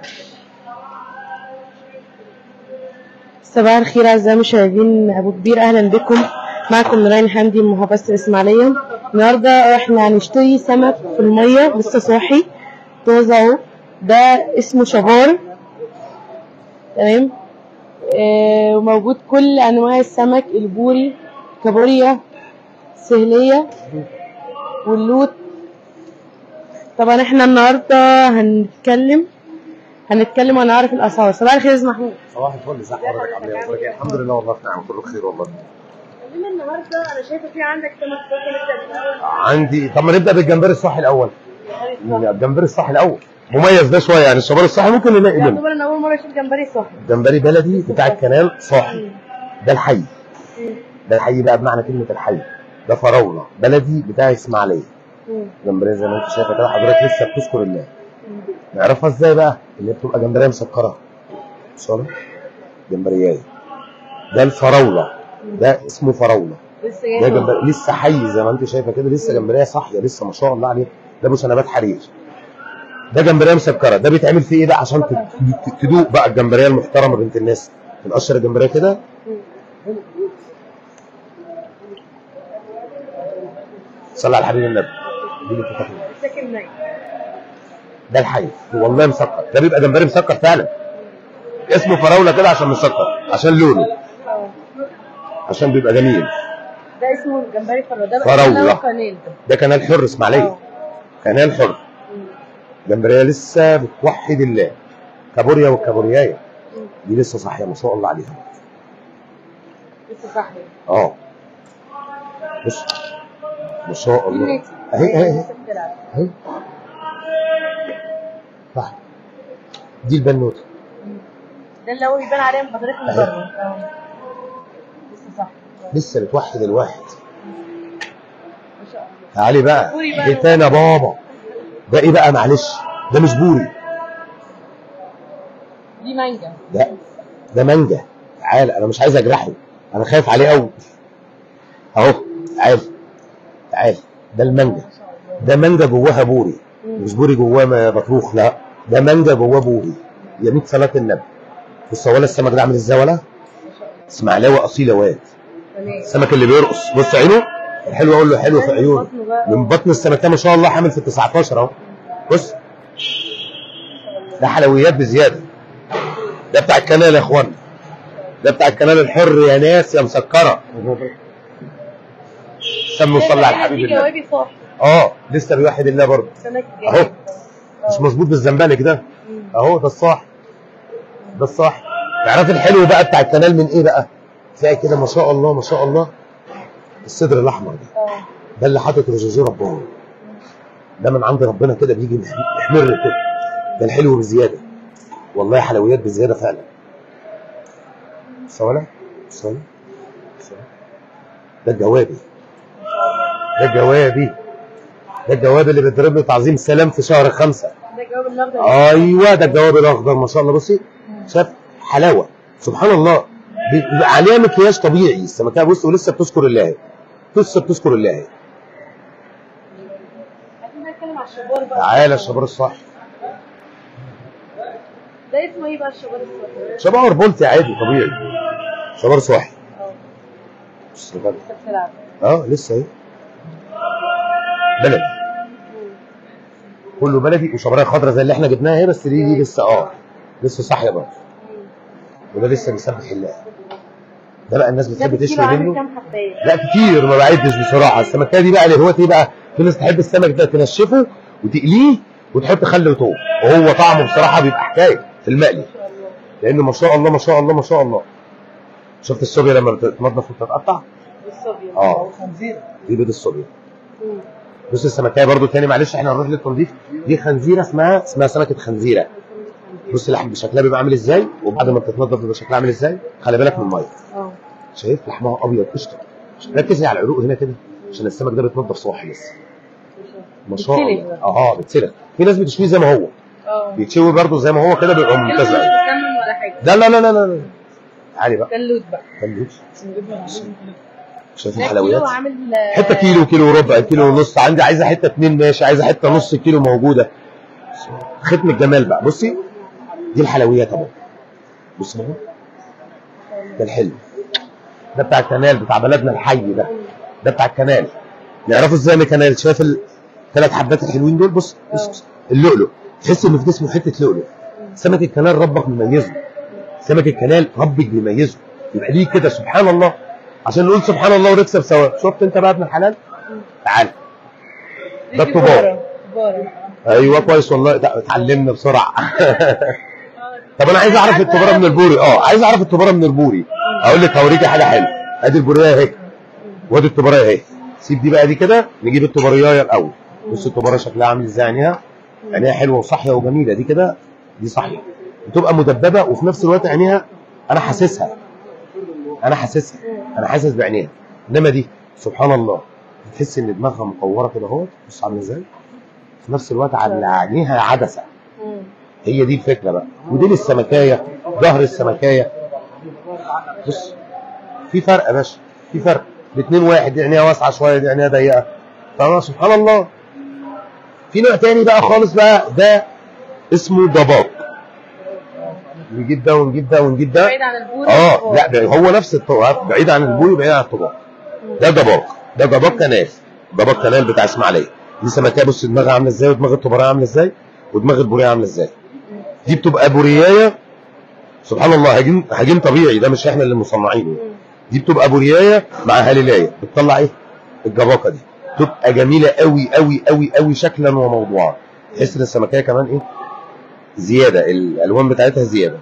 صباح الخير أعزائي المشاهدين أبو كبير أهلا بكم معكم نورين حمدي من محافظة الإسماعيلية النهاردة إحنا هنشتري سمك في المية لسه صاحي طازة أهو ده اسمه شبار تمام آه وموجود كل أنواع السمك البوري كابوريا سهلية واللوت طبعا احنا النهارده هنتكلم هنتكلم ونعرف الاسعار صباح الخير يا استاذ محمود صباح الفل ازي حضرتك عامل ايه اخبارك ايه الحمد لله والله في نعمه كله بخير والله خلينا النهارده انا شايفه في عندك سمك صافي نبدا بالاول عندي طب ما نبدا بالجمبري الصحي الاول الجمبري الصحي الاول مميز ده شويه يعني الشبار الصحي ممكن نلاقي منه يعتبر انا اول مره اشوف جمبري صاحي جمبري بلدي بتاع الكنال صاحي ده الحي ده الحي بقى بمعنى كلمه الحي ده فراوله بلدي بتاع اسماعيليه جمبريه زي ما انت شايفه كده حضرتك لسه بتذكر الله نعرفها ازاي بقى اللي بتبقى جمبريه مسكره صالح جمبريايه ده الفراوله ده اسمه فراوله لسه ده جاي جمبري لسه حي زي ما انت شايفه كده لسه جمبريه صاحيه لسه ما شاء الله عليه ده ابو سنبات حرير ده جمبريه مسكره ده بيتعمل فيه ايه بقى عشان ت- ت- تدوق بقى الجمبريه المحترمه بنت الناس تنقشر الجمبريه كده صلى على الحبيب النبي دي اللي بتتاكل. ساكن نايم ده الحي والله مسكر ده بيبقى جمبري مسكر فعلا اسمه فراوله كده عشان مسكر عشان لونه اه عشان بيبقى جميل ده اسمه جمبري فراوله ده فراولة. ده قنال ده ده كنال حر اسماعيليه اه. كنال حر جمبريه لسه بتوحد الله كابوريا والكابوريايه دي لسه صاحيه ما شاء الله عليها لسه صاحي اه بص ما شاء الله النتي اهي اهي اهي لسه بتلعب اهي صح دي البنوته ده اللي هو يبان عليه من حضرتك من اهي. بره اه. لسه صاحي لسه بتوحد الواحد ما شاء الله تعالي بقى بوري بقى. دي تاني يا بابا ده ايه بقى معلش ده مش بوري دي مانجا ده ده مانجا تعال انا مش عايز اجرحه انا خايف عليه قوي اهو تعال تعال ده المانجا ما شاء الله ده مانجا جواها بوري مش بوري جواه ما- بطروخ لا ده مانجا جواه بوري يمين صلاة النبي بص ولا السمك ده عامل ازاي ولا اسماعيلاوي اصيل يا واد تمام السمك اللي بيرقص بص عينه الحلو اقول له حلو في عيونه بطنه بقى. من بطن السمكه ما شاء الله حامل في ال 19 اهو بص ده حلويات بزياده ده بتاع الكنال يا اخوانا ده بتاع الكنال الحر يا ناس يا مسكره سموا صلى على الحبيب دي الله جوابي صاحي اه لسه بيوحد الله برضه سمك اهو جميل مش مظبوط بالزنبلك ده مم. اهو ده الصح ده الصح تعرف الحلو بقى بتاع الكنال من ايه بقى تلاقي كده ما شاء الله ما شاء الله الصدر الاحمر ده اه ده اللي حاطط رجاجيه ربنا ده من عند ربنا كده بيجي مح- محمر كده ده الحلو بزياده والله حلويات بزياده فعلا صولا صولا صولا. ده الجوابي ده الجوابي ده الجوابي اللي بيضرب له تعظيم سلام في شهر خمسة ده الجواب الاخضر ايوه ده الجوابي الاخضر ما شاء الله بصي شاف حلاوه سبحان الله بيبقى عليها مكياج طبيعي السمكه بص ولسه بتذكر الله لسه بتذكر الله عايزين نتكلم على الشبار بقى تعالى الشبار الصح ده اسمه ايه بقى الشبار الصغير؟ شبار بولتي عادي طبيعي شبار صاحي اه بص كده. لسه بتلعب اه لسه اهي بلدي كله بلدي وشبرايه خضراء زي اللي احنا جبناها اهي بس دي, دي لسه اه لسه صاحيه برضه وده لسه بيسبح الله ده بقى الناس ده بتحب بالكيلو تشوي عامل منه كام حبايه؟ لا كتير ما بعدش بصراحه السمكه دي بقى اللي هو ايه بقى في ناس تحب السمك ده تنشفه وتقليه وتحط خل وتوم وهو طعمه بصراحه بيبقى حكايه في المقلي ما شاء الله لانه ما شاء الله ما شاء الله ما شاء الله شفت الصوبيا لما بتتنضف وتتقطع بالصبيان اه دي بيض الصوبيا بص السمكيه برضو تاني معلش احنا هنروح للتنظيف دي خنزيره اسمها اسمها سمكه خنزيره بص اللحم شكلها بيبقى عامل ازاي وبعد ما بتتنضف بيبقى شكلها عامل ازاي خلي بالك من الميه اه شايف لحمها ابيض قشطه ركزي على العروق هنا كده عشان السمك ده بيتنضف صاحي لسه ما شاء بتسلق الله بقى. اه بتسلق في ناس بتشويه زي ما هو اه بيتشوي برضو زي ما هو كده بيبقى كده مش ممتاز بتكمل ولا حاجه لا لا لا لا لا لا تعالي بقى كلوت بقى خليك شايف ده الحلويات كيلو عامل حته كيلو كيلو وربع كيلو ونص عندي عايزه حته اتنين ماشي عايزه حته نص كيلو موجوده ختم الجمال بقى بصي دي الحلويات اهو بص اهو ده الحلو ده بتاع الكنال بتاع بلدنا الحي ده ده بتاع الكنال نعرفه ازاي من الكنال شايف الثلاث حبات الحلوين دول بص بص, بص. اللؤلؤ تحس ان في جسمه حته لؤلؤ سمك الكنال ربك مميزه سمك الكنال ربك بيميزه يبقى ليه كده سبحان الله عشان نقول سبحان الله ونكسب سوا شفت انت بقى ابن الحلال تعال ده الطبار ايوه كويس والله ده اتعلمنا بسرعه طب انا عايز اعرف الطباره من البوري اه عايز اعرف الطباره من البوري اقول لك هوريكي حاجه حلوه ادي البوريه اهي وادي الطباره اهي سيب دي بقى دي كده نجيب الطبريايه الاول بص الطباره شكلها عامل ازاي عينيها عينيها حلوه وصاحيه وجميله دي كده دي صاحيه بتبقى مدببه وفي نفس الوقت عينيها انا حاسسها انا حاسسها انا حاسس بعينيها انما دي سبحان الله تحس ان دماغها مكوره كده اهو بص عامله ازاي في نفس الوقت على عينيها عدسه هي دي الفكره بقى ودي السمكايه ظهر السمكايه بص في فرق يا باشا في فرق الاثنين واحد دي عينيها واسعه شويه دي عينيها ضيقه طبعا سبحان الله في نوع تاني بقى خالص بقى ده اسمه ضباب نجيب ده ونجيب ده ونجيب ده بعيد عن البوري اه لا ده هو نفس الطبق بعيد عن البوري وبعيد عن الطباق ده ضباب ده ضباب كنال ضباب كنال بتاع اسماعيليه دي سمكيه بص دماغها عامله ازاي ودماغ الطبريه عامله ازاي ودماغ البوريه عامله ازاي دي بتبقى بوريايه سبحان الله هجين هجين طبيعي ده مش احنا اللي مصنعينه دي بتبقى بوريايه مع هليلايه بتطلع ايه الجباقه دي تبقى جميله قوي قوي قوي قوي شكلا وموضوعا تحس ان السمكيه كمان ايه زياده الالوان بتاعتها زياده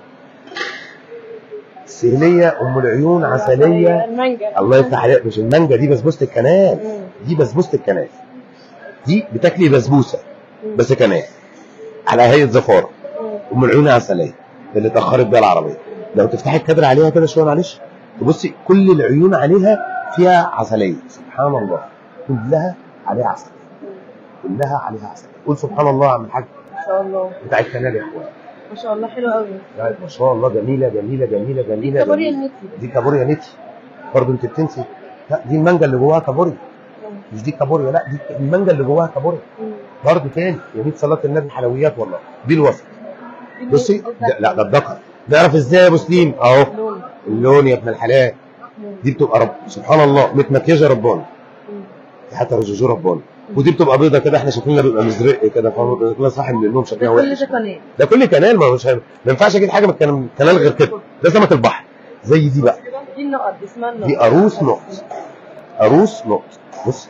السهليه ام العيون عسليه المانجا الله يفتح عليك مش المانجا دي بسبوسه الكنال دي بسبوسه الكنال دي بتاكلي بسبوسه بس كنال على هيئه زفاره ام العيون عسليه اللي اتاخرت بيها العربيه لو تفتحي الكادر عليها كده شويه معلش تبصي كل العيون عليها فيها عسليه سبحان الله كلها عليها عسل كلها عليها عسل قول سبحان الله يا عم الحاج ما شاء الله بتاع الكنال يا اخوان ما شاء الله حلو قوي لا، ما شاء الله جميله جميله جميله جميله كابوريا جميلة. النتي دي كابوريا نتي برضه انت بتنسي لا دي المانجا اللي جواها كابوريا مش دي كابوريا لا دي المانجا اللي جواها كابوريا برضه تاني يا ميت صلاه النبي حلويات والله دي الوسط بصي ده لا ده الدكر نعرف ازاي يا ابو سليم اهو لون اللون يا ابن الحلال دي بتبقى رب سبحان الله متمكيجه رباني دي حتى رجوجو رباني ودي بتبقى بيضه كده احنا شكلنا بيبقى مزرق كده فاهم بيبقى كده صاحي من النوم شكلها كل وحش ده قناه ده كل كنال ما مش ما ينفعش اجيب حاجه من الكنال كنال غير كده ده سمك البحر زي دي بقى دي النقط دي اسمها النقط دي قاروص نقط قاروص نقط بص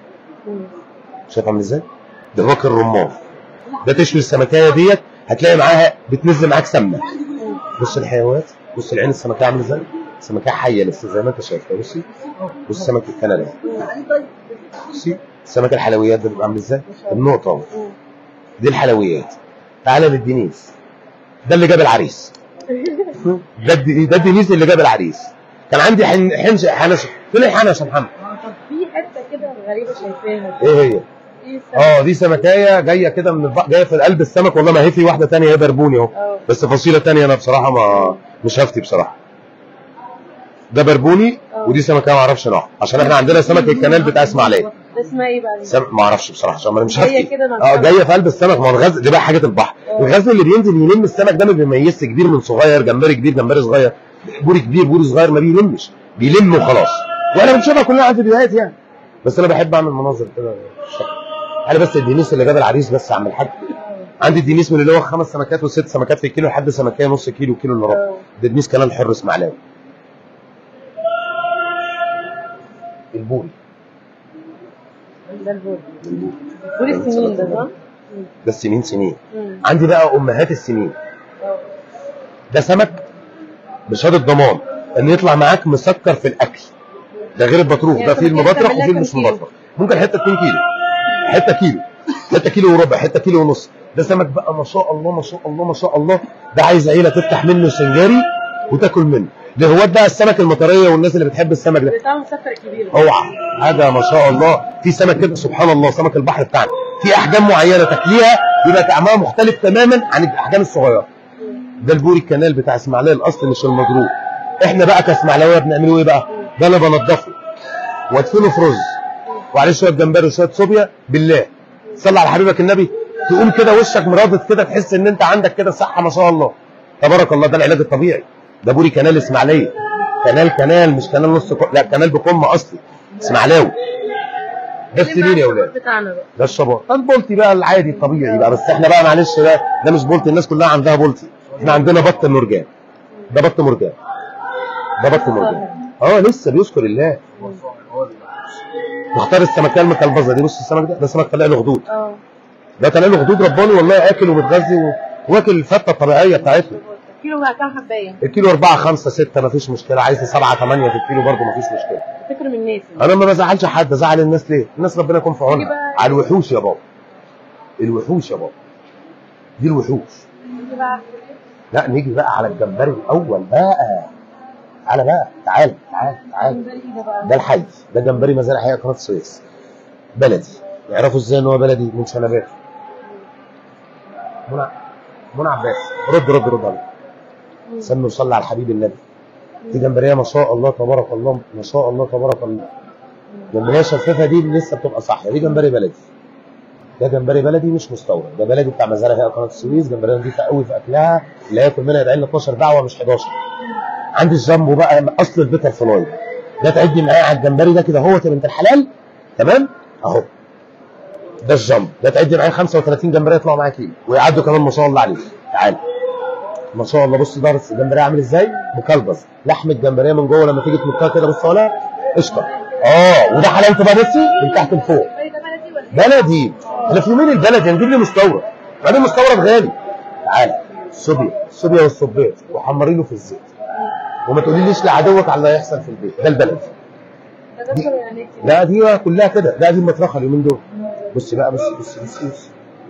شايف عامل ازاي؟ ده باقي الرمان ده تشوي السمكايه ديت هتلاقي معاها بتنزل معاك سمنه بص الحيوانات بص العين السمكيه عامله ازاي؟ سمكيه حيه لسه زي ما انت شايف كده بصي بص سمك الكنال اهو بصي سمك الحلويات ده بيبقى عامل ازاي؟ النقطه اهو دي الحلويات تعالى للدنيس ده اللي جاب العريس ده الد- ده الدنيس اللي جاب العريس كان عندي حن حنش حنش فين الحنش يا محمد؟ طب في حته كده غريبه شايفاها ايه هي؟ ايه السبب؟ اه دي سمكايه جايه كده من البحر جايه في قلب السمك والله ما هي في واحده تانية هي بربوني اهو اه بس فصيله تانية انا بصراحه ما مش هفتي بصراحه ده بربوني آه. ودي سمكه ما اعرفش نوعها عشان احنا عندنا سمك الكنال بتاع اسماعيليه ده اسمها ايه بقى؟ سم... ما اعرفش بصراحه عشان انا مش هي هفتي كده أنا اه مش جايه في قلب السمك ما هو الغزل دي بقى حاجه البحر آه. الغزل اللي بينزل يلم السمك ده ما بيميزش كبير من صغير جمبري كبير جمبري صغير بوري كبير بوري صغير ما بيلمش بيلم وخلاص وانا بنشوفها كلها على الفيديوهات يعني بس انا بحب اعمل مناظر كده شكل. انا بس الدينيس اللي جاب العريس بس يا عم الحاج عندي الدينيس من اللي هو خمس سمكات وست سمكات في الكيلو لحد سمكيه نص كيلو كيلو الا ربع اه ده دينيس كلام حر اسماعيلاوي البوري ده البوري بوري السنين ده صح؟ ده السنين سنين مم. عندي بقى امهات السنين اه ده سمك بشهاده ضمان ان يطلع معاك مسكر في الاكل ده غير البطروخ يعني ده فيه ممكن المبطرخ تعمل لها وفيه كام مش كيلو؟ مبطرخ ممكن حته 2 كيلو حته كيلو حته كيلو وربع حته كيلو ونص ده سمك بقى ما شاء الله ما شاء الله ما شاء الله ده عايز عيله تفتح منه سنجاري وتاكل منه ده هو بقى السمك المطريه والناس اللي بتحب السمك ده بتاع مسكر كبير اوعى هذا ما شاء الله في سمك كده سبحان الله سمك البحر بتاعنا في احجام معينه تاكليها يبقى طعمها مختلف تماما عن الاحجام الصغيره ده البوري الكنال بتاع اسماعيليه الاصل مش المضروب احنا بقى كاسماعيلاويه بنعمله ايه بقى ده انا بنضفه وادفنه في رز وعليه شويه جمبري وشويه صوبيا بالله صلي على حبيبك النبي تقوم كده وشك مرابط كده تحس ان انت عندك كده صحه ما شاء الله تبارك الله ده العلاج الطبيعي ده بوري كنال اسماعيليه كنال كنال مش كنال نص كو... لا كنال بكم اصلي اسماعيلاوي ده السرير يا اولاد بتاعنا بقى ده الشباب ده البولتي بقى العادي الطبيعي بقى بس احنا بقى معلش ده ده مش بولتي الناس كلها عندها بولتي احنا عندنا بط مرجان ده بط مرجان ده بط مرجان اه لسه بيذكر الله مختار السمكيه المكلبظه دي بص السمك ده ده سمك طلع له خدود اه ده طلع له خدود رباني والله اكل ومتغذي و- واكل الفته الطبيعيه بتاعتنا كيلو بقى كام حبايه الكيلو 4 5 6 مفيش مشكله عايز 7 8 في الكيلو برضه مفيش مشكله فكر من الناس انا ما بزعلش حد ازعل الناس ليه الناس ربنا يكون في نيجي عونها بقى- على الوحوش يا بابا الوحوش يا بابا دي الوحوش نيجي بقى لا نيجي بقى على الجمبري الاول بقى تعالى بقى تعالى تعالى تعالى جمبري ده بقى ده الحي ده جمبري مزارع حقيقه قناه السويس بلدي يعرفوا ازاي ان هو بلدي من شنبات منى منى عباس رد رد رد عليه سمي وصلي على الحبيب النبي دي جمبريه ما شاء الله تبارك الله ما شاء الله تبارك الله جمبريه شفافه دي اللي لسه بتبقى صح دي جمبري بلدي ده جمبري بلدي مش مستورد ده بلدي بتاع مزارع هي قناه السويس جمبريه نظيفه قوي في اكلها اللي هياكل منها يدعي لنا 12 دعوه مش 11 عندي الجامبو بقى اصل البيتر فلاي ده تعدي معايا على الجمبري ده كده هو يا بنت الحلال تمام اهو ده الجامبو ده تعدي معايا 35 جمبريه يطلعوا معايا كيلو ويعدوا كمان ما شاء الله عليه تعالى ما شاء الله بص ضهر الجمبريه عامل ازاي مكلبز لحم الجمبريه من جوه لما تيجي تمكها كده بص ولا قشطه اه وده حلاوته بقى بصي من تحت لفوق الجمبري ده بلدي ولا بلدي احنا في يومين البلد هنجيب لي مستورد بعدين مستورد غالي تعالى الصوبيا الصوبيا والصبيط وحمرينه في الزيت وما تقوليليش لعدوك على اللي هيحصل في البيت ده البلد ده ده دكتور يعني لا دي كلها كده لا دي المطرخه اليومين دول بص بقى بص بص بص بص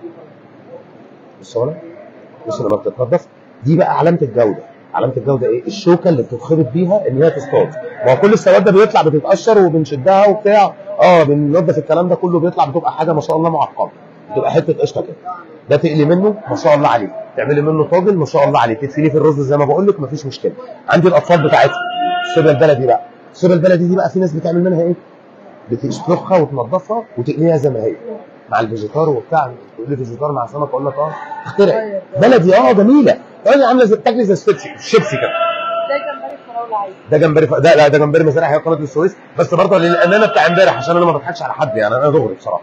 بص هنا بص لما بتتنضف دي بقى علامه الجوده علامه الجوده ايه الشوكه اللي بتتخبط بيها ان هي تصطاد ما هو كل السواد ده بيطلع بتتقشر وبنشدها وبتاع اه بننضف الكلام ده كله بيطلع بتبقى حاجه ما شاء الله معقمه بتبقى حته قشطه كده ده تقلي منه ما شاء الله عليه تعملي منه طاجن ما شاء الله عليه تدفنيه في الرز زي ما بقول لك مفيش مشكله عندي الاطفال بتاعتها السوبيا البلدي بقى السوبيا البلدي دي بقى في ناس بتعمل منها ايه بتسلخها وتنضفها وتقليها زي ما هي مع الفيجيتار وبتاع تقول لي فيجيتار مع سمك اقول لك اه اخترع بلدي اه جميله طيب عامله زي بتاكلي زي الشيبسي الشيبسي كده ده جمبري فراوله عادي ده جمبري ف... ده لا ده جمبري مزارع هي قناه السويس بس برضه للامانه بتاع امبارح عشان انا ما بضحكش على حد يعني انا دغري بصراحه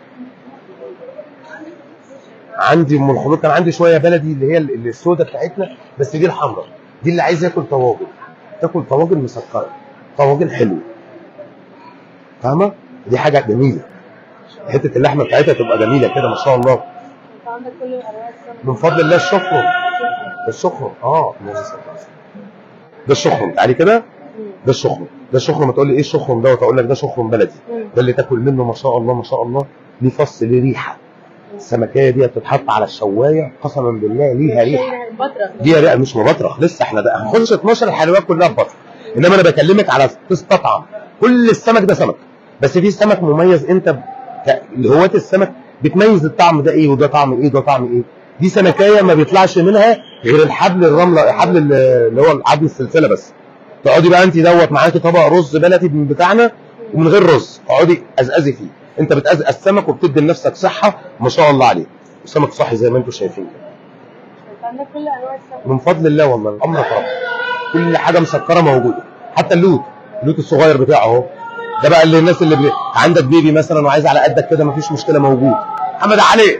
عندي ام الخلود كان عندي شويه بلدي اللي هي اللي السوداء بتاعتنا بس دي الحمراء دي اللي عايز ياكل طواجن تاكل طواجن مسكره طواجن حلوه فاهمه دي حاجه جميله حته اللحمه بتاعتها تبقى جميله كده ما شاء الله انت عندك كل انواع السمك من فضل الله الشخرم ده الشخرم اه ماشي صح. ده الشخرم تعالي كده ده الشخرم ده الشخرم تقول لي ايه الشخرم دوت اقول لك ده شخرم بلدي ده اللي تاكل منه ما شاء الله ما شاء الله ليه فص ليه ريحه السمكيه دي بتتحط على الشوايه قسما بالله ليها ريحه بطرة دي ريحه مش مبطرخ لسه احنا ده هنخش 12 الحلويات كلها ببطرخ انما انا بكلمك على تستطعم كل السمك ده سمك بس في سمك مميز انت ب- ك- اللي هواة السمك بتميز الطعم ده ايه وده طعم ايه وده طعم ايه دي سمكيه ما بيطلعش منها غير الحبل الرمله حبل ال- اللي هو حبل السلسله بس تقعدي بقى انت دوت معاكي طبق رز بلدي من بتاعنا ومن غير رز اقعدي ازقزي فيه انت بتأزقز السمك وبتدي لنفسك صحه ما شاء الله عليه السمك صحي زي ما انتم شايفين كده انت عندك كل انواع السمك من فضل الله والله الامر رب كل حاجه مسكره موجوده حتى اللوت اللوت الصغير بتاعه اهو ده بقى اللي الناس اللي بي... عندك بيبي مثلا وعايز على قدك كده مفيش مشكله موجود محمد علي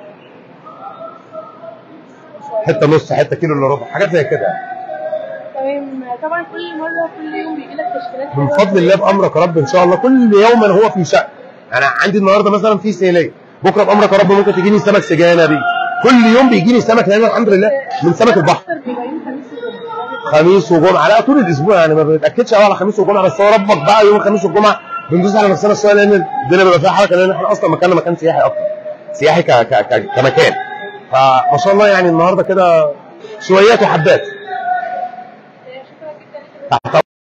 حته نص حته كيلو الا ربع حاجات زي كده تمام طبعا كل مره كل يوم بيجي لك تشكيلات من حلوة. فضل الله بامرك يا رب ان شاء الله كل يوم هو في شأن انا عندي النهارده مثلا في سيليه بكره بامرك يا رب ممكن تجيني سمك سجانه بيه كل يوم بيجيني سمك لان الحمد لله من سمك البحر اكتر بيبقى يوم خميس وجمعه خميس وجمعه لا طول الاسبوع يعني ما بنتاكدش قوي على خميس وجمعه بس هو ربك بقى يوم الخميس والجمعه بندوس على نفسنا شويه لان الدنيا بيبقى فيها حركه لان احنا اصلا مكاننا مكان سياحي اكتر سياحي ك... ك... ك... كمكان فما شاء الله يعني النهارده كده شويات وحبات شكرا جدا تحت